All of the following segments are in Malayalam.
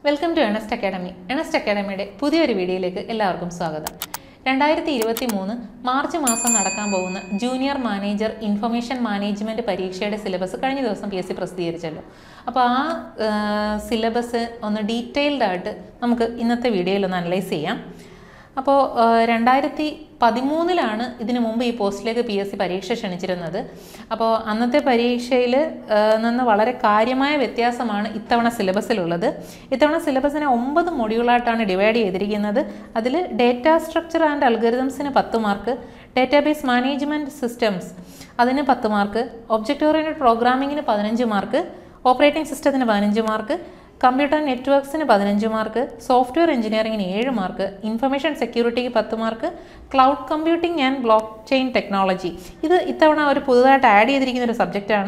welcome to Earnest Academy Earnest അക്കാഡമിയുടെ പുതിയൊരു വീഡിയോയിലേക്ക് എല്ലാവർക്കും സ്വാഗതം രണ്ടായിരത്തി ഇരുപത്തി മൂന്ന് മാർച്ച് മാസം നടക്കാൻ പോകുന്ന ജൂനിയർ മാനേജർ ഇൻഫർമേഷൻ മാനേജ്മെൻറ്റ് പരീക്ഷയുടെ സിലബസ് കഴിഞ്ഞ ദിവസം പി എസ് സി പ്രസിദ്ധീകരിച്ചല്ലോ അപ്പോൾ ആ സിലബസ് ഒന്ന് ഡീറ്റെയിൽഡ് ആയിട്ട് നമുക്ക് ഇന്നത്തെ വീഡിയോയിൽ ഒന്ന് അനലൈസ് ചെയ്യാം അപ്പോൾ രണ്ടായിരത്തി പതിമൂന്നിലാണ് ഇതിനു മുമ്പ് ഈ പോസ്റ്റിലേക്ക് പി എസ് സി പരീക്ഷ ക്ഷണിച്ചിരുന്നത് അപ്പോൾ അന്നത്തെ പരീക്ഷയിൽ നിന്ന് വളരെ കാര്യമായ വ്യത്യാസമാണ് ഇത്തവണ സിലബസിലുള്ളത് ഇത്തവണ സിലബസിനെ ഒമ്പത് മൊഡ്യൂളായിട്ടാണ് ഡിവൈഡ് ചെയ്തിരിക്കുന്നത് അതിൽ ഡേറ്റ സ്ട്രക്ചർ ആൻഡ് അൽഗരിതംസിന് പത്ത് മാർക്ക് ഡേറ്റാബേസ് മാനേജ്മെൻറ്റ് സിസ്റ്റംസ് അതിന് പത്ത് മാർക്ക് ഒബ്ജക്റ്റ് ഓറിയൻറ്റഡ് പ്രോഗ്രാമിങ്ങിന് പതിനഞ്ച് മാർക്ക് ഓപ്പറേറ്റിംഗ് സിസ്റ്റത്തിന് പതിനഞ്ച് മാർക്ക് കമ്പ്യൂട്ടർ നെറ്റ്വർക്ക്സിന് പതിനഞ്ച് മാർക്ക് സോഫ്റ്റ്വെയർ എഞ്ചിനീയറിംഗിന് ഏഴ് മാർക്ക് ഇൻഫർമേഷൻ സെക്യൂരിറ്റിക്ക് പത്ത് mark cloud computing and block chain technology ഇത് ഇത്തവണ ഒരു പുതുതായിട്ട് ആഡ് ചെയ്തിരിക്കുന്ന ഒരു സബ്ജക്റ്റാണ്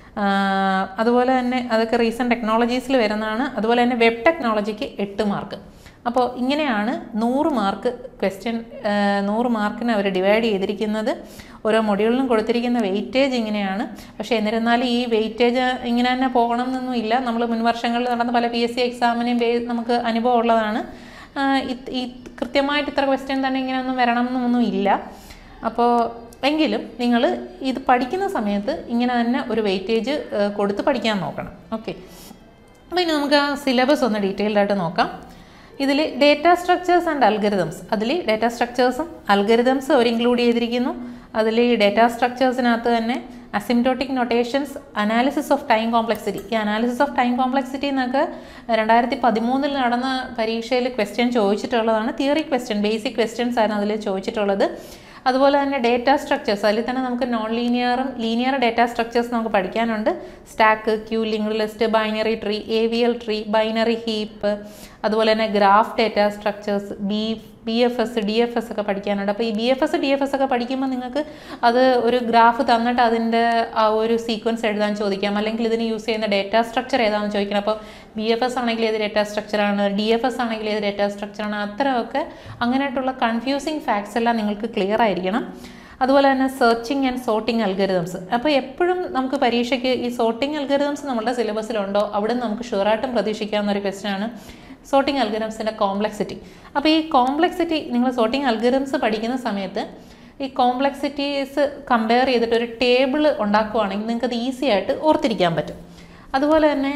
അതുപോലെ തന്നെ അതൊക്കെ റീസെൻറ്റ് ടെക്നോളജീസിൽ വരുന്നതാണ് അതുപോലെ തന്നെ വെബ് ടെക്നോളജിക്ക് എട്ട് മാർക്ക് അപ്പോൾ ഇങ്ങനെയാണ് നൂറ് മാർക്ക് ക്വസ്റ്റ്യൻ നൂറ് മാർക്കിന് അവർ ഡിവൈഡ് ചെയ്തിരിക്കുന്നത് ഓരോ മൊഡ്യൂളിനും കൊടുത്തിരിക്കുന്ന വെയിറ്റേജ് ഇങ്ങനെയാണ് പക്ഷേ എന്നിരുന്നാലും ഈ വെയിറ്റേജ് ഇങ്ങനെ തന്നെ പോകണം എന്നൊന്നും ഇല്ല നമ്മൾ മുൻ വർഷങ്ങളിൽ നടന്ന പല പി എസ് സി എക്സാമിനെയും ബേ നമുക്ക് അനുഭവം ഉള്ളതാണ് ഈ കൃത്യമായിട്ട് ഇത്ര ക്വസ്റ്റ്യൻ തന്നെ ഇങ്ങനെയൊന്നും വരണം എന്നൊന്നും ഇല്ല അപ്പോൾ എങ്കിലും നിങ്ങൾ ഇത് പഠിക്കുന്ന സമയത്ത് ഇങ്ങനെ തന്നെ ഒരു വെയിറ്റേജ് കൊടുത്ത് പഠിക്കാൻ നോക്കണം ഓക്കെ അപ്പോൾ ഇനി നമുക്ക് ആ സിലബസ് ഒന്ന് ഡീറ്റെയിൽഡ് ആയിട്ട് നോക്കാം ഇതിൽ ഡേറ്റ സ്ട്രക്ചേഴ്സ് ആൻഡ് അൽഗരിതംസ് അതിൽ ഡേറ്റ സ്ട്രക്ചേഴ്സും അൽഗരിതംസും അവർ ഇൻക്ലൂഡ് ചെയ്തിരിക്കുന്നു അതിൽ ഈ ഡേറ്റ സ്ട്രക്ചേഴ്സിനകത്ത് തന്നെ asymptotic notations analysis of time complexity ഈ അനാലിസിസ് ഓഫ് ടൈം കോംപ്ലക്സിറ്റി എന്നൊക്കെ രണ്ടായിരത്തി പതിമൂന്നിൽ നടന്ന പരീക്ഷയിൽ ക്വസ്റ്റ്യൻ ചോദിച്ചിട്ടുള്ളതാണ് തിയറി ക്വസ്റ്റ്യൻ ബേസിക് ക്വസ്റ്റ്യൻസ് ആയിരുന്നു അതിൽ ചോദിച്ചിട്ടുള്ളത് അതുപോലെ തന്നെ ഡേറ്റ സ്ട്രക്ചേഴ്സ് അതിൽ തന്നെ നമുക്ക് നോൺ ലീനിയറും ലീനിയർ ഡേറ്റ സ്ട്രക്ചേഴ്സ് നമുക്ക് പഠിക്കാനുണ്ട് stack queue link list binary tree A V L tree binary heap അതുപോലെ തന്നെ graph data structures B B F S D F S ഒക്കെ പഠിക്കാനുണ്ട് അപ്പോൾ ഈ B F S D F S ഒക്കെ പഠിക്കുമ്പോൾ നിങ്ങൾക്ക് അത് ഒരു ഗ്രാഫ് തന്നിട്ട് അതിൻ്റെ ആ ഒരു സീക്വൻസ് എഴുതാൻ ചോദിക്കാം അല്ലെങ്കിൽ ഇതിന് യൂസ് ചെയ്യുന്ന ഡേറ്റ സ്ട്രക്ചർ ഏതാണെന്ന് ചോദിക്കണം അപ്പോൾ ബി എഫ് എസ് ആണെങ്കിൽ ഏത് ഡേറ്റ സ്ട്രക്ചറാണ് ഡി എഫ് എസ് ആണെങ്കിൽ ഏത് ഡേറ്റ സ്ട്രക്ചറാണ് അത്തരമൊക്കെ അങ്ങനെയായിട്ടുള്ള കൺഫ്യൂസിങ് ഫാക്ട്സ് എല്ലാം നിങ്ങൾക്ക് ക്ലിയർ ആയിരിക്കണം അതുപോലെ തന്നെ സെർച്ചിങ് ആൻഡ് സോർട്ടിങ് അൽഗരിതംസ് അപ്പോൾ എപ്പോഴും നമുക്ക് പരീക്ഷയ്ക്ക് ഈ സോർട്ടിങ് അൽഗരിതംസ് നമ്മുടെ സിലബസിലുണ്ടോ അവിടെ നമുക്ക് ഷുവറായിട്ടും പ്രതീക്ഷിക്കാവുന്ന ഒരു ക്വസ്റ്റ്യൻ ആണ് സോർട്ടിങ് അൽഗരിതംസിൻ്റെ കോംപ്ലക്സിറ്റി അപ്പോൾ ഈ കോംപ്ലക്സിറ്റി നിങ്ങൾ സോർട്ടിങ് അൽഗരിതംസ് പഠിക്കുന്ന സമയത്ത് ഈ കോംപ്ലക്സിറ്റീസ് കമ്പയർ ചെയ്തിട്ട് ഒരു ടേബിൾ ഉണ്ടാക്കുവാണെങ്കിൽ നിങ്ങൾക്ക് അത് ഈസി ആയിട്ട് ഓർത്തിരിക്കാൻ പറ്റും അതുപോലെ തന്നെ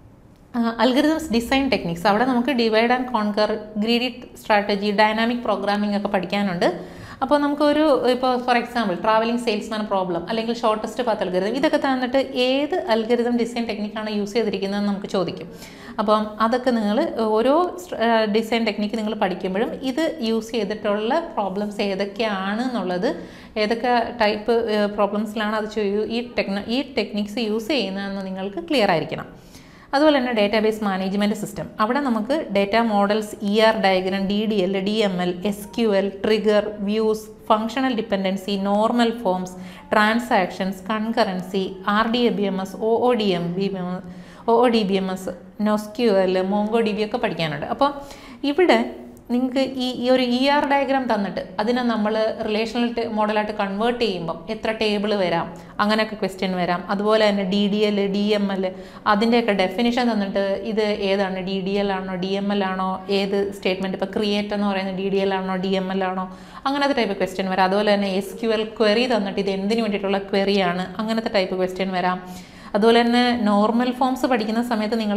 അൽഗരിതംസ് ഡിസൈൻ ടെക്നിക്സ് അവിടെ നമുക്ക് divide and conquer greedy strategy dynamic programming ഒക്കെ പഠിക്കാനുണ്ട് അപ്പോൾ നമുക്കൊരു ഇപ്പോൾ for example traveling salesman problem അല്ലെങ്കിൽ ഷോർട്ടസ്റ്റ് പാത്ത് അൽഗരിതം ഇതൊക്കെ തന്നിട്ട് ഏത് അൽഗരിതം ഡിസൈൻ ടെക്നിക്കാണ് യൂസ് ചെയ്തിരിക്കുന്നതെന്ന് നമുക്ക് ചോദിക്കും അപ്പം അതൊക്കെ നിങ്ങൾ ഓരോ ഡിസൈൻ ടെക്നിക്ക് നിങ്ങൾ പഠിക്കുമ്പോഴും ഇത് യൂസ് ചെയ്തിട്ടുള്ള പ്രോബ്ലംസ് ഏതൊക്കെയാണ് എന്നുള്ളത് ഏതൊക്കെ ടൈപ്പ് പ്രോബ്ലംസിലാണ് അത് ഈ ടെക്ന ഈ ടെക്നിക്സ് യൂസ് ചെയ്യുന്നതെന്ന് നിങ്ങൾക്ക് ക്ലിയർ ആയിരിക്കണം അതുപോലെ തന്നെ ഡേറ്റാബേസ് മാനേജ്മെൻറ്റ് സിസ്റ്റം അവിടെ നമുക്ക് data models E R diagram D D L D M L S Q L trigger views functional dependency normal forms transactions concurrency R D A B M S O O D M B M O O D B M S NoSQL Mongo D B ഒക്കെ പഠിക്കാനുണ്ട് അപ്പോൾ ഇവിടെ നിങ്ങൾക്ക് ഈ ഈ ഒരു ഇ ആർ ഡയഗ്രാം തന്നിട്ട് അതിനെ നമ്മൾ റിലേഷണൽ മോഡലായിട്ട് കൺവേർട്ട് ചെയ്യുമ്പം എത്ര ടേബിൾ വരാം അങ്ങനെയൊക്കെ ക്വസ്റ്റ്യൻ വരാം അതുപോലെ തന്നെ D D L D M L അതിൻ്റെയൊക്കെ ഡെഫിനിഷൻ തന്നിട്ട് ഇത് ഏതാണ് ഡി ഡി എൽ ആണോ ഡി എം എൽ ആണോ ഏത് സ്റ്റേറ്റ്മെൻറ്റ് ഇപ്പോൾ ക്രിയേറ്റ് എന്ന് പറയുന്നത് ഡി ഡി എൽ ആണോ ഡി എം എൽ ആണോ അങ്ങനത്തെ ടൈപ്പ് ക്വസ്റ്റ്യൻ വരാം അതുപോലെ തന്നെ എസ് ക്യു എൽ ക്വറി തന്നിട്ട് ഇത് എന്തിനു വേണ്ടിയിട്ടുള്ള ക്വറിയാണ് അങ്ങനത്തെ ടൈപ്പ് ക്വസ്റ്റ്യൻ വരാം അതുപോലെ തന്നെ നോർമൽ ഫോംസ് പഠിക്കുന്ന സമയത്ത് നിങ്ങൾ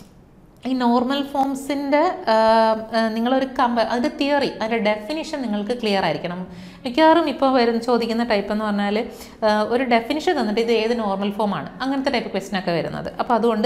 ഈ നോർമൽ ഫോംസിൻ്റെ നിങ്ങളൊരു കമ്പ അതിൻ്റെ തിയറി അതിൻ്റെ ഡെഫിനിഷൻ നിങ്ങൾക്ക് ക്ലിയർ ആയിരിക്കണം മിക്കവാറും ഇപ്പോൾ വരുന്ന ചോദിക്കുന്ന ടൈപ്പ് എന്ന് പറഞ്ഞാൽ ഒരു ഡെഫിനിഷൻ തന്നിട്ട് ഇത് ഏത് നോർമൽ ഫോമാണ് അങ്ങനത്തെ ടൈപ്പ് ക്വസ്റ്റ്യൻ ഒക്കെ വരുന്നത് അപ്പോൾ അതുകൊണ്ട്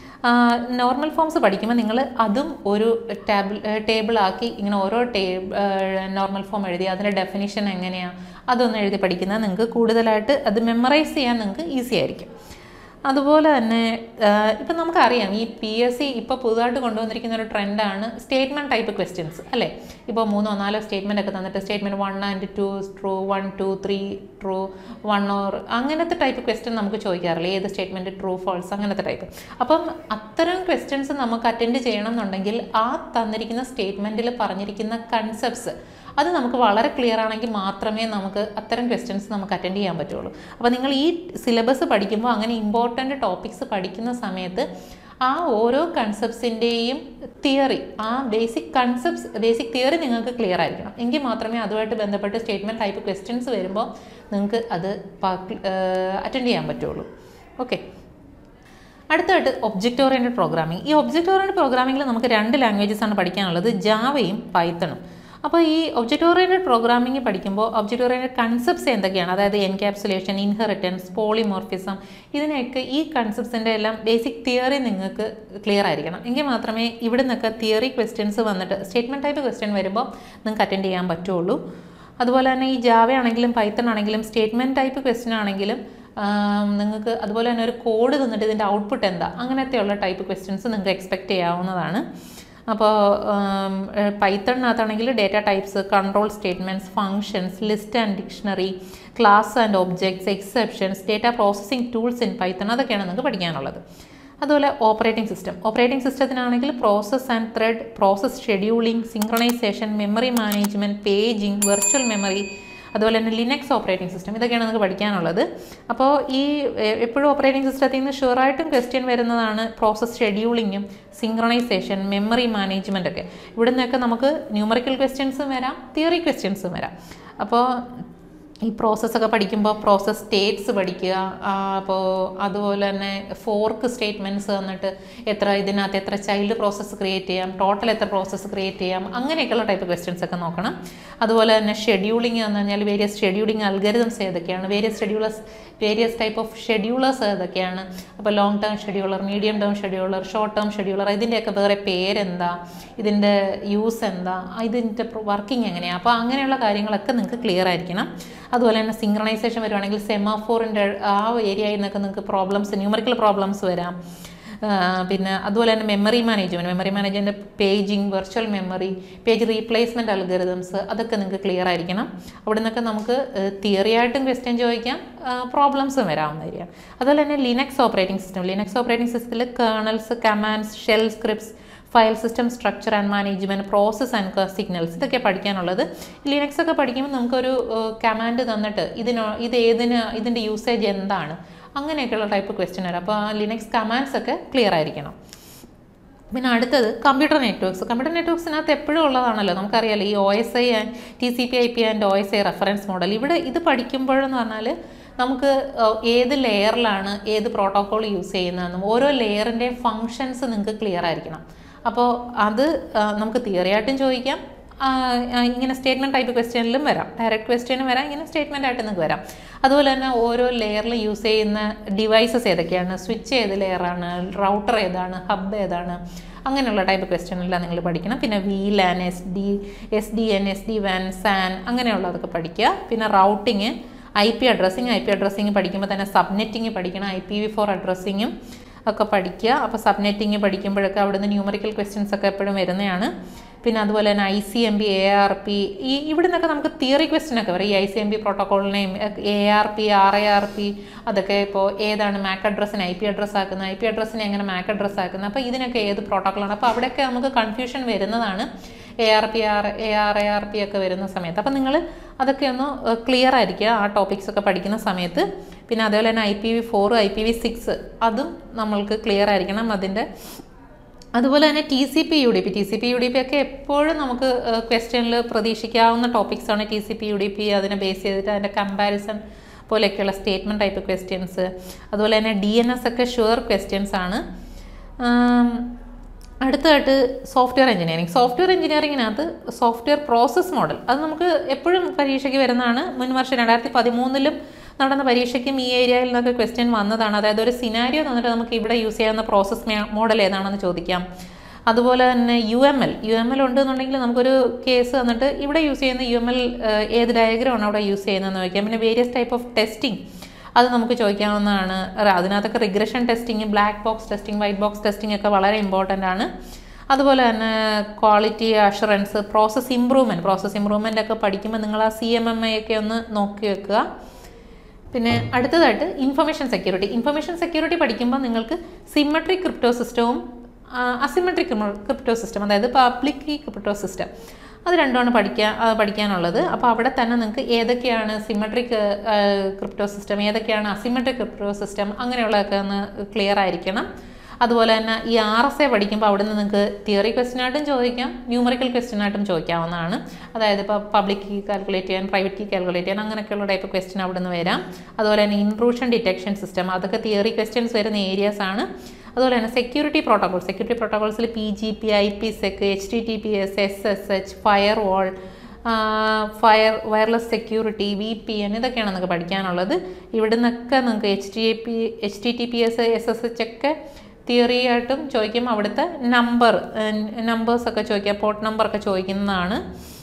നോർമൽ ഫോംസ് പഠിക്കുമ്പോൾ നിങ്ങൾ അതും ഒരു ടാബിൾ ടേബിളാക്കി ഇങ്ങനെ ഓരോ ടേബ് നോർമൽ ഫോം എഴുതി അതിൻ്റെ ഡെഫിനിഷൻ എങ്ങനെയാണ് അതൊന്ന് എഴുതി പഠിക്കുന്നത് നിങ്ങൾക്ക് കൂടുതലായിട്ട് അത് മെമ്മറൈസ് ചെയ്യാൻ നിങ്ങൾക്ക് ഈസി ആയിരിക്കും അതുപോലെ തന്നെ ഇപ്പം നമുക്കറിയാം ഈ പി എസ് സി ഇപ്പോൾ പുതുതായിട്ട് കൊണ്ടുവന്നിരിക്കുന്ന ഒരു ട്രെൻഡാണ് സ്റ്റേറ്റ്മെൻറ്റ് ടൈപ്പ് ക്വസ്റ്റ്യൻസ് അല്ലേ ഇപ്പോൾ മൂന്നോ നാലോ സ്റ്റേറ്റ്മെൻ്റ് ഒക്കെ തന്നിട്ട് statement one and two true one two three true one or അങ്ങനത്തെ ടൈപ്പ് ക്വസ്റ്റ്യൻ നമുക്ക് ചോദിക്കാറില്ല ഏത് സ്റ്റേറ്റ്മെൻറ്റ് ട്രൂ ഫോൾസ് അങ്ങനത്തെ ടൈപ്പ് അപ്പം അത്തരം ക്വസ്റ്റ്യൻസ് നമുക്ക് അറ്റൻഡ് ചെയ്യണം എന്നുണ്ടെങ്കിൽ ആ തന്നിരിക്കുന്ന സ്റ്റേറ്റ്മെൻറ്റിൽ പറഞ്ഞിരിക്കുന്ന കൺസെപ്റ്റ്സ് അത് നമുക്ക് വളരെ ക്ലിയർ ആണെങ്കിൽ മാത്രമേ നമുക്ക് അത്തരം ക്വസ്റ്റ്യൻസ് നമുക്ക് അറ്റൻഡ് ചെയ്യാൻ പറ്റുള്ളൂ അപ്പോൾ നിങ്ങൾ ഈ സിലബസ് പഠിക്കുമ്പോൾ അങ്ങനെ ഇമ്പോർട്ടൻ്റ് ടോപ്പിക്സ് പഠിക്കുന്ന സമയത്ത് ആ ഓരോ കൺസെപ്റ്റ്സിൻ്റെയും തിയറി ആ ബേസിക് കൺസെപ്റ്റ്സ് ബേസിക് തിയറി നിങ്ങൾക്ക് ക്ലിയർ ആയിരിക്കണം എങ്കിൽ മാത്രമേ അതുമായിട്ട് ബന്ധപ്പെട്ട് സ്റ്റേറ്റ്മെൻറ്റ് ടൈപ്പ് ക്വസ്റ്റ്യൻസ് വരുമ്പോൾ നിങ്ങൾക്ക് അത് അറ്റൻഡ് ചെയ്യാൻ പറ്റുള്ളൂ ഓക്കെ അടുത്തായിട്ട് ഒബ്ജക്റ്റ് ഓറിയൻറ്റഡ് പ്രോഗ്രാമിംഗ് ഈ ഒബ്ജക്റ്റ് ഓറിയൻറ്റഡ് പ്രോഗ്രാമിംഗിൽ നമുക്ക് രണ്ട് ലാംഗ്വേജസ് ആണ് പഠിക്കാനുള്ളത് ജാവയും പൈത്തണും അപ്പോൾ ഈ ഒബ്ജക്റ്റ് ഓറിയൻറ്റഡ് പ്രോഗ്രാമിംഗ് പഠിക്കുമ്പോൾ ഒബ്ജക്റ്റ് ഓറിയൻറ്റഡ് കൺസെപ്റ്റ്സ് എന്തൊക്കെയാണ് അതായത് എൻക്യാപ്സുലേഷൻ ഇൻഹെറിറ്റൻസ് പോളിമോർഫിസം ഇതിനെയൊക്കെ ഈ കൺസെപ്റ്റ്സിൻ്റെ എല്ലാം ബേസിക് തിയറി നിങ്ങൾക്ക് ക്ലിയർ ആയിരിക്കണം എങ്കിൽ മാത്രമേ ഇവിടെ നിന്നൊക്കെ തിയറി ക്വസ്റ്റ്യൻസ് വന്നിട്ട് സ്റ്റേറ്റ്മെൻറ്റ് ടൈപ്പ് ക്വസ്റ്റ്യൻ വരുമ്പോൾ നിങ്ങൾക്ക് അറ്റൻഡ് ചെയ്യാൻ പറ്റുള്ളൂ അതുപോലെ തന്നെ ഈ ജാവ ആണെങ്കിലും പൈത്തൺ ആണെങ്കിലും സ്റ്റേറ്റ്മെൻറ്റ് ടൈപ്പ് ക്വസ്റ്റ്യൻ ആണെങ്കിലും നിങ്ങൾക്ക് അതുപോലെ തന്നെ ഒരു കോഡ് തന്നിട്ട് ഇതിൻ്റെ ഔട്ട്പുട്ട് എന്താ അങ്ങനത്തെയുള്ള ടൈപ്പ് ക്വസ്റ്റ്യൻസ് നിങ്ങൾക്ക് എക്സ്പെക്റ്റ് ചെയ്യാവുന്നതാണ് അപ്പോൾ പൈത്തണിനകത്താണെങ്കിൽ data types control statements functions list and dictionary class and objects exceptions data processing tools in Python അതൊക്കെയാണ് നിങ്ങൾക്ക് പഠിക്കാനുള്ളത് അതുപോലെ ഓപ്പറേറ്റിംഗ് സിസ്റ്റം ഓപ്പറേറ്റിംഗ് സിസ്റ്റത്തിനാണെങ്കിൽ process and thread process scheduling synchronization memory management paging virtual memory അതുപോലെ തന്നെ ലിനക്സ് ഓപ്പറേറ്റിംഗ് സിസ്റ്റം ഇതൊക്കെയാണ് നിങ്ങൾക്ക് പഠിക്കാനുള്ളത് അപ്പോൾ ഈ എപ്പോഴും ഓപ്പറേറ്റിംഗ് സിസ്റ്റത്തിൽ നിന്ന് ഷുവറായിട്ടും ക്വസ്റ്റ്യൻ വരുന്നതാണ് പ്രോസസ് ഷെഡ്യൂളിങ്ങും സിങ്ക്രണൈസേഷൻ മെമ്മറി മാനേജ്മെൻ്റ് ഒക്കെ ഇവിടെ നിന്നൊക്കെ നമുക്ക് ന്യൂമറിക്കൽ ക്വസ്റ്റ്യൻസും വരാം തിയറി ക്വസ്റ്റ്യൻസും വരാം അപ്പോൾ ഈ പ്രോസസ്സൊക്കെ പഠിക്കുമ്പോൾ പ്രോസസ് സ്റ്റേറ്റ്സ് പഠിക്കുക അപ്പോൾ അതുപോലെ തന്നെ ഫോർക്ക് സ്റ്റേറ്റ്മെൻറ്റ്സ് തന്നിട്ട് എത്ര ഇതിനകത്ത് എത്ര ചൈൽഡ് പ്രോസസ്സ് ക്രിയേറ്റ് ചെയ്യാം ടോട്ടൽ എത്ര പ്രോസസ്സ് ക്രിയേറ്റ് ചെയ്യാം അങ്ങനെയൊക്കെയുള്ള ടൈപ്പ് ക്വസ്റ്റ്യൻസ് ഒക്കെ നോക്കണം അതുപോലെ തന്നെ ഷെഡ്യൂളിംഗ് എന്ന് പറഞ്ഞാൽ വേരിയസ് ഷെഡ്യൂളിംഗ് അൽഗരിതംസ് ഏതൊക്കെയാണ് various schedulers various type of schedulers ഏതൊക്കെയാണ് അപ്പോൾ long term scheduler medium term scheduler short term scheduler ഇതിൻ്റെയൊക്കെ വേറെ പേരെന്താ ഇതിൻ്റെ യൂസ് എന്താ ഇതിൻ്റെ വർക്കിംഗ് എങ്ങനെയാണ് അപ്പോൾ അങ്ങനെയുള്ള കാര്യങ്ങളൊക്കെ നിങ്ങൾക്ക് ക്ലിയർ ആയിരിക്കണം അതുപോലെ തന്നെ സിങ്ക്രണൈസേഷൻ വരുവാണെങ്കിൽ സെമാഫോറിൻ്റെ ആ ഏരിയയിൽ നിന്നൊക്കെ നിങ്ങൾക്ക് പ്രോബ്ലംസ് ന്യൂമറിക്കൽ പ്രോബ്ലംസ് വരാം പിന്നെ അതുപോലെ തന്നെ memory management memory management paging virtual memory page replacement algorithms അതൊക്കെ നിങ്ങൾക്ക് ക്ലിയർ ആയിരിക്കണം അവിടെ നിന്നൊക്കെ നമുക്ക് തിയറി ആയിട്ടും ക്വസ്റ്റ്യൻ ചോദിക്കാം പ്രോബ്ലംസും വരാവുന്ന ഏരിയയാണ് അതുപോലെ തന്നെ Linux operating system Linux operating സിസ്റ്റത്തിൽ kernels commands shell scripts file system structure and management process and signals ഇതൊക്കെ പഠിക്കാനുള്ളത് ലിനക്സ് ഒക്കെ പഠിക്കുമ്പോൾ നമുക്കൊരു കമാൻഡ് തന്നിട്ട് ഇതിനോ ഇത് ഏതിന് ഇതിൻ്റെ യൂസേജ് എന്താണ് അങ്ങനെയൊക്കെയുള്ള ടൈപ്പ് ക്വസ്റ്റ്യൻ വരാം അപ്പോൾ ആ ലിനക്സ് കമാൻഡ്സ് ഒക്കെ ക്ലിയർ ആയിരിക്കണം പിന്നെ അടുത്തത് കമ്പ്യൂട്ടർ നെറ്റ്വർക്ക്സ് കമ്പ്യൂട്ടർ നെറ്റ്വർക്ക്സിനകത്ത് എപ്പോഴും ഉള്ളതാണല്ലോ നമുക്കറിയാലോ ഈ O S I and T C P I P and O S I reference model ഇവിടെ ഇത് പഠിക്കുമ്പോഴെന്ന് പറഞ്ഞാൽ നമുക്ക് ഏത് ലെയറിലാണ് ഏത് പ്രോട്ടോക്കോൾ യൂസ് ചെയ്യുന്നതെന്നും ഓരോ ലെയറിൻ്റെയും ഫങ്ഷൻസ് നിങ്ങൾക്ക് ക്ലിയർ ആയിരിക്കണം അപ്പോൾ അത് നമുക്ക് തിയറി ആയിട്ടും ചോദിക്കാം ഇങ്ങനെ സ്റ്റേറ്റ്മെൻറ്റ് ടൈപ്പ് ക്വസ്റ്റ്യനിലും വരാം ഡയറക്റ്റ് ക്വസ്റ്റ്യനും വരാം ഇങ്ങനെ സ്റ്റേറ്റ്മെൻ്റ് ആയിട്ട് നിങ്ങൾക്ക് വരാം അതുപോലെ തന്നെ ഓരോ ലെയറിൽ യൂസ് ചെയ്യുന്ന ഡിവൈസസ് ഏതൊക്കെയാണ് സ്വിച്ച് ഏത് ലെയറാണ് റൗട്ടർ ഏതാണ് ഹബ് ഏതാണ് അങ്ങനെയുള്ള ടൈപ്പ് ക്വസ്റ്റ്യനെല്ലാം നിങ്ങൾ പഠിക്കണം പിന്നെ V LAN S D S D N S D വാൻ സാൻ അങ്ങനെയുള്ളതൊക്കെ പഠിക്കുക പിന്നെ routing I P addressing I P addressing പഠിക്കുമ്പോൾ തന്നെ സബ്നെറ്റിങ് പഠിക്കണം ഐ പി വി ഫോർ അഡ്രസ്സിങ്ങും ഒക്കെ പഠിക്കുക അപ്പോൾ സബ്നെറ്റിങ് പഠിക്കുമ്പോഴൊക്കെ അവിടുന്ന് ന്യൂമറിക്കൽ ക്വസ്റ്റ്യൻസ് ഒക്കെ എപ്പോഴും വരുന്നതാണ് പിന്നെ അതുപോലെ തന്നെ I C M B A R P ഈ ഇവിടെ നിന്നൊക്കെ നമുക്ക് തിയറി ക്വസ്റ്റ്യൻ ഒക്കെ വരും ഈ ഐ സി എം ബി പ്രോട്ടോക്കോളിനെയും A R P R A R P അതൊക്കെ ഇപ്പോൾ ഏതാണ് മാക് അഡ്രസ്സിന് ഐ പി അഡ്രസ്സ് ആക്കുന്നത് ഐ പി അഡ്രസ്സിനെ എങ്ങനെ മാക് അഡ്രസ്സ് ആക്കുന്നത് അപ്പോൾ ഇതിനൊക്കെ ഏത് പ്രോട്ടോക്കോളാണ് അപ്പോൾ അവിടെയൊക്കെ നമുക്ക് കൺഫ്യൂഷൻ വരുന്നതാണ് A R P R A R A R P ഒക്കെ വരുന്ന സമയത്ത് അപ്പം നിങ്ങൾ അതൊക്കെ ഒന്ന് ക്ലിയർ ആയിരിക്കുക ആ ടോപ്പിക്സ് ഒക്കെ പഠിക്കുന്ന സമയത്ത് പിന്നെ അതേപോലെ തന്നെ I P V four I P V six അതും നമ്മൾക്ക് ക്ലിയർ ആയിരിക്കണം അതിൻ്റെ അതുപോലെ തന്നെ T C P U D P T C P U D P ഒക്കെ എപ്പോഴും നമുക്ക് ക്വസ്റ്റ്യനിൽ പ്രതീക്ഷിക്കാവുന്ന ടോപ്പിക്സാണ് T C P U D P അതിനെ ബേസ് ചെയ്തിട്ട് അതിൻ്റെ കമ്പാരിസൺ പോലെയൊക്കെയുള്ള സ്റ്റേറ്റ്മെൻറ്റ് ടൈപ്പ് ക്വസ്റ്റ്യൻസ് അതുപോലെ തന്നെ ഡി എൻ എസ് ഒക്കെ ഷുവർ ക്വസ്റ്റ്യൻസ് ആണ് അടുത്തതായിട്ട് സോഫ്റ്റ്വെയർ എഞ്ചിനീയറിംഗ് സോഫ്റ്റ്വെയർ എഞ്ചിനീയറിങ്ങിനകത്ത് സോഫ്റ്റ്വെയർ പ്രോസസ് മോഡൽ അത് നമുക്ക് എപ്പോഴും പരീക്ഷയ്ക്ക് വരുന്നതാണ് മുൻ വർഷം രണ്ടായിരത്തി പതിമൂന്നിലും നടന്ന പരീക്ഷയ്ക്കും ഈ ഏരിയയിൽ നിന്നൊക്കെ ക്വസ്റ്റ്യൻ വന്നതാണ് അതായത് ഒരു സിനാരിയോ തന്നിട്ട് നമുക്ക് ഇവിടെ യൂസ് ചെയ്യാവുന്ന പ്രോസസ് മോഡൽ ഏതാണെന്ന് ചോദിക്കാം അതുപോലെ തന്നെ U M L U M L ഉണ്ടെന്നുണ്ടെങ്കിൽ നമുക്കൊരു കേസ് തന്നിട്ട് ഇവിടെ യൂസ് ചെയ്യുന്ന യു എം എൽ ഏത് ഡയഗ്രമാണ് അവിടെ യൂസ് ചെയ്യുന്നതെന്ന് ചോദിക്കാം പിന്നെ വേരിയസ് ടൈപ്പ് ഓഫ് ടെസ്റ്റിംഗ് അത് നമുക്ക് ചോദിക്കാവുന്നതാണ് അതിനകത്തൊക്കെ regression testing black box testing white box testing ഒക്കെ വളരെ ഇമ്പോർട്ടൻ്റ് ആണ് അതുപോലെ തന്നെ quality assurance process improvement process improvement ഒക്കെ പഠിക്കുമ്പോൾ നിങ്ങൾ ആ സി എം എം ഐ ഒക്കെ ഒന്ന് നോക്കി വെക്കുക പിന്നെ അടുത്തതായിട്ട് ഇൻഫർമേഷൻ സെക്യൂരിറ്റി ഇൻഫർമേഷൻ സെക്യൂരിറ്റി പഠിക്കുമ്പോൾ നിങ്ങൾക്ക് സിമ്മട്രിക് ക്രിപ്റ്റോ സിസ്റ്റവും അസിമെട്രിക് ക്രിപ്റ്റോ സിസ്റ്റം അതായത് പബ്ലിക് കീ ക്രിപ്റ്റോ സിസ്റ്റം അത് രണ്ടുമാണ് പഠിക്കാൻ പഠിക്കാനുള്ളത് അപ്പോൾ അവിടെ തന്നെ നിങ്ങൾക്ക് ഏതൊക്കെയാണ് സിമെട്രിക് ക്രിപ്റ്റോ സിസ്റ്റം ഏതൊക്കെയാണ് അസിമെട്രിക് ക്രിപ്റ്റോ സിസ്റ്റം അങ്ങനെയുള്ളതൊക്കെ ഒന്ന് ക്ലിയർ ആയിരിക്കണം അതുപോലെ തന്നെ ഈ ആർ എസ് എ പഠിക്കുമ്പോൾ അവിടെ നിന്ന് നിങ്ങൾക്ക് തിയറി ക്വസ്റ്റ്യൻ ആയിട്ടും ചോദിക്കാം ന്യൂമറിക്കൽ ക്വസ്റ്റ്യൻ ആയിട്ടും ചോദിക്കാവുന്നതാണ് അതായത് ഇപ്പോൾ പബ്ലിക് കീ കാൽക്കുലേറ്റ് ചെയ്യാൻ പ്രൈവറ്റ് കീ കാൽക്കുലേറ്റ് ചെയ്യാൻ അങ്ങനെയൊക്കെയുള്ള ടൈപ്പ് ക്വസ്റ്റ്യൻ അവിടെ നിന്ന് വരാം അതുപോലെ തന്നെ ഇൻട്രൂഷൻ ഡിറ്റക്ഷൻ സിസ്റ്റം അതൊക്കെ തിയറി ക്വസ്റ്റ്യൻസ് വരുന്ന ഏരിയാസ് ആണ് അതുപോലെ തന്നെ സെക്യൂരിറ്റി പ്രോട്ടോകോൾ സെക്യൂരിറ്റി പ്രോട്ടോകോൾസിൽ P G P I P sec H T T P S S S H firewall fire wireless security V P N ഇതൊക്കെയാണ് നിങ്ങൾക്ക് പഠിക്കാനുള്ളത് ഇവിടെ നിന്നൊക്കെ നിങ്ങൾക്ക് H T P H T T P S S S H ഒക്കെ തിയറി ആയിട്ടും ചോദിക്കും അവിടുത്തെ നമ്പർ നമ്പേഴ്സൊക്കെ ചോദിക്കുക പോർട്ട് നമ്പറൊക്കെ ചോദിക്കുന്നതാണ്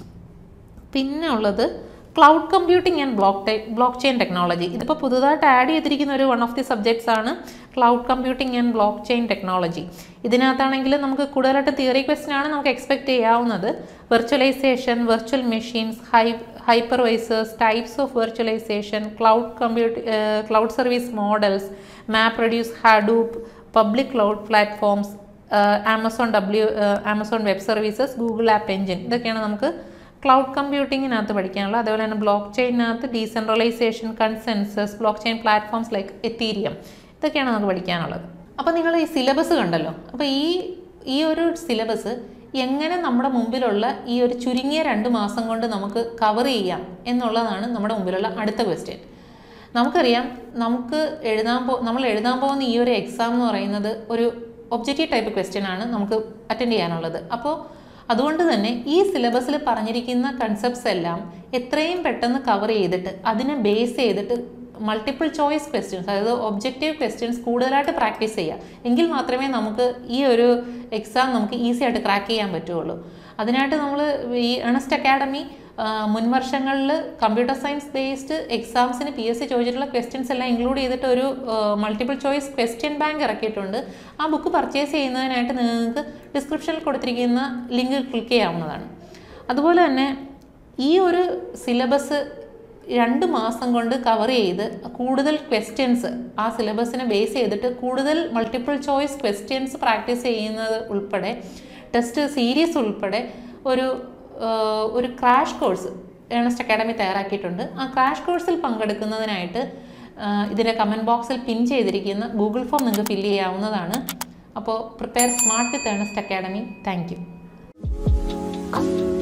പിന്നെ ഉള്ളത് ക്ലൗഡ് കമ്പ്യൂട്ടിംഗ് ആൻഡ് ബ്ലോക്ക് ടൈ ബ്ലോക്ക് ചെയിൻ ടെക്നോളജി ഇതിപ്പോൾ പുതുതായിട്ട് ആഡ് ചെയ്തിരിക്കുന്ന ഒരു വൺ ഓഫ് ദി സബ്ജക്ട്സ് ആണ് cloud computing and block chain technology ഇതിനകത്താണെങ്കിൽ നമുക്ക് കൂടുതലായിട്ട് തിയറി ക്വസ്റ്റൻ ആണ് നമുക്ക് എക്സ്പെക്ട് ചെയ്യാവുന്നത് വെർച്വലൈസേഷൻ വെർച്വൽ മെഷീൻസ് ഹൈ hypervisors types of virtualization cloud compute cloud service models map reduce Hadoop public cloud platforms Amazon W Amazon web services Google app engine ഇതൊക്കെയാണ് നമുക്ക് ക്ലൗഡ് കമ്പ്യൂട്ടിങ്ങിനകത്ത് പഠിക്കാനുള്ളത് അതേപോലെ തന്നെ ബ്ലോക്ക് ചെയിനകത്ത് decentralization consensus blockchain platforms like Ethereum ഇതൊക്കെയാണ് നമുക്ക് പഠിക്കാനുള്ളത് അപ്പോൾ നിങ്ങൾ ഈ സിലബസ് കണ്ടല്ലോ അപ്പോൾ ഈ ഈ ഒരു സിലബസ് എങ്ങനെ നമ്മുടെ മുമ്പിലുള്ള ഈ ഒരു ചുരുങ്ങിയ രണ്ട് മാസം കൊണ്ട് നമുക്ക് കവർ ചെയ്യാം എന്നുള്ളതാണ് നമ്മുടെ മുമ്പിലുള്ള അടുത്ത ക്വസ്റ്റ്യൻ നമുക്കറിയാം നമുക്ക് എഴുതാൻ പോ നമ്മൾ എഴുതാൻ പോകുന്ന ഈ ഒരു എക്സാം എന്ന് പറയുന്നത് ഒരു ഒബ്ജക്റ്റീവ് ടൈപ്പ് ക്വസ്റ്റ്യൻ ആണ് നമുക്ക് അറ്റൻഡ് ചെയ്യാനുള്ളത് അപ്പോൾ അതുകൊണ്ട് തന്നെ ഈ സിലബസിൽ പറഞ്ഞിരിക്കുന്ന കൺസെപ്റ്റ്സ് എല്ലാം എത്രയും പെട്ടെന്ന് കവർ ചെയ്തിട്ട് അതിനെ ബേസ് ചെയ്തിട്ട് മൾട്ടിപ്പിൾ ചോയ്സ് ക്വസ്റ്റ്യൻസ് അതായത് ഒബ്ജക്റ്റീവ് ക്വസ്റ്റ്യൻസ് കൂടുതലായിട്ട് പ്രാക്ടീസ് ചെയ്യുക എങ്കിൽ മാത്രമേ നമുക്ക് ഈ ഒരു എക്സാം നമുക്ക് ഈസി ആയിട്ട് ക്രാക്ക് ചെയ്യാൻ പറ്റുള്ളൂ അതിനായിട്ട് നമ്മൾ ഈ ഏണസ്റ്റ് അക്കാഡമി മുൻ വർഷങ്ങളിൽ കമ്പ്യൂട്ടർ സയൻസ് ബേസ്ഡ് എക്സാംസിന് പി എസ് സി ചോദിച്ചിട്ടുള്ള ക്വസ്റ്റ്യൻസ് എല്ലാം ഇൻക്ലൂഡ് ചെയ്തിട്ട് ഒരു മൾട്ടിപ്പിൾ ചോയ്സ് ക്വസ്റ്റ്യൻ ബാങ്ക് ഇറക്കിയിട്ടുണ്ട് ആ ബുക്ക് പർച്ചേസ് ചെയ്യുന്നതിനായിട്ട് നിങ്ങൾക്ക് ഡിസ്ക്രിപ്ഷനിൽ കൊടുത്തിരിക്കുന്ന ലിങ്ക് ക്ലിക്ക് ചെയ്യാവുന്നതാണ് അതുപോലെ തന്നെ ഈ ഒരു സിലബസ് രണ്ട് മാസം കൊണ്ട് കവർ ചെയ്ത് കൂടുതൽ ക്വസ്റ്റ്യൻസ് ആ സിലബസിനെ ബേസ് ചെയ്തിട്ട് കൂടുതൽ മൾട്ടിപ്പിൾ ചോയ്സ് ക്വസ്റ്റ്യൻസ് പ്രാക്ടീസ് ചെയ്യുന്നത് ഉൾപ്പെടെ ടെസ്റ്റ് സീരീസ് ഉൾപ്പെടെ ഒരു ഒരു ക്രാഷ് കോഴ്സ് ഏണസ്റ്റ് അക്കാഡമി തയ്യാറാക്കിയിട്ടുണ്ട് ആ ക്രാഷ് കോഴ്സിൽ പങ്കെടുക്കുന്നതിനായിട്ട് ഇതിൻ്റെ കമൻറ്റ് ബോക്സിൽ പിൻ ചെയ്തിരിക്കുന്ന ഗൂഗിൾ ഫോം നിങ്ങൾക്ക് ഫില്ല് ചെയ്യാവുന്നതാണ് അപ്പോൾ prepare smart with Ernest Academy thank U